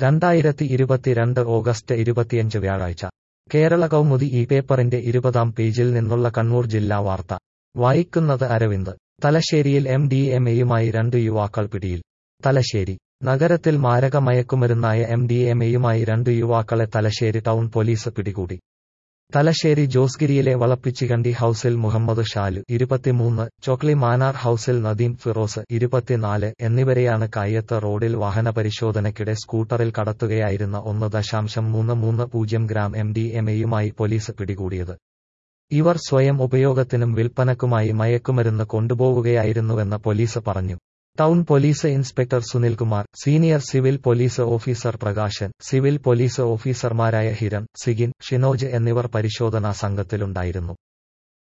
രണ്ടായിരത്തി ഇരുപത്തിരണ്ട് ഓഗസ്റ്റ് ഇരുപത്തിയഞ്ച് വ്യാഴാഴ്ച കേരള കൗമുദി ഈ പേപ്പറിന്റെ ഇരുപതാം പേജിൽ നിന്നുള്ള കണ്ണൂർ ജില്ലാ വാർത്ത വായിക്കുന്നത് അരവിന്ദ് തലശ്ശേരിയിൽ എം ഡി എം എയുമായി രണ്ട് യുവാക്കൾ പിടിയിൽ തലശ്ശേരി നഗരത്തിൽ മാരക മയക്കുമരുന്നായ എം ഡി എം എയുമായി രണ്ട് യുവാക്കളെ തലശ്ശേരി ടൗൺ പോലീസ് പിടികൂടി തലശ്ശേരി ജോസ്ഗിരിയിലെ വളപ്പിച്ചികണ്ടി ഹൌസിൽ മുഹമ്മദ് ഷാലു ഇരുപത്തിമൂന്ന് ചോക്ലി മാനാർ ഹൌസിൽ നദീം ഫിറോസ് ഇരുപത്തിനാല് എന്നിവരെയാണ് കയ്യത്ത് റോഡിൽ വാഹന പരിശോധനയ്ക്കിടെ സ്കൂട്ടറിൽ കടത്തുകയായിരുന്ന ഒന്ന് ദശാംശം മൂന്ന് മൂന്ന് പൂജ്യം ഗ്രാം എം ഡി എം എയുമായി പോലീസ് പിടികൂടിയത് ഇവർ സ്വയം ഉപയോഗത്തിനും വിൽപ്പനക്കുമായി മയക്കുമരുന്ന് കൊണ്ടുപോവുകയായിരുന്നുവെന്ന് പോലീസ് പറഞ്ഞു town police inspector Sunilkumar senior civil police officer Prakashan civil police ഓഫീസർമാരായ ഹിരൺ സിഗിൻ ഷിനോജ് എന്നിവർ പരിശോധനാ സംഘത്തിലുണ്ടായിരുന്നു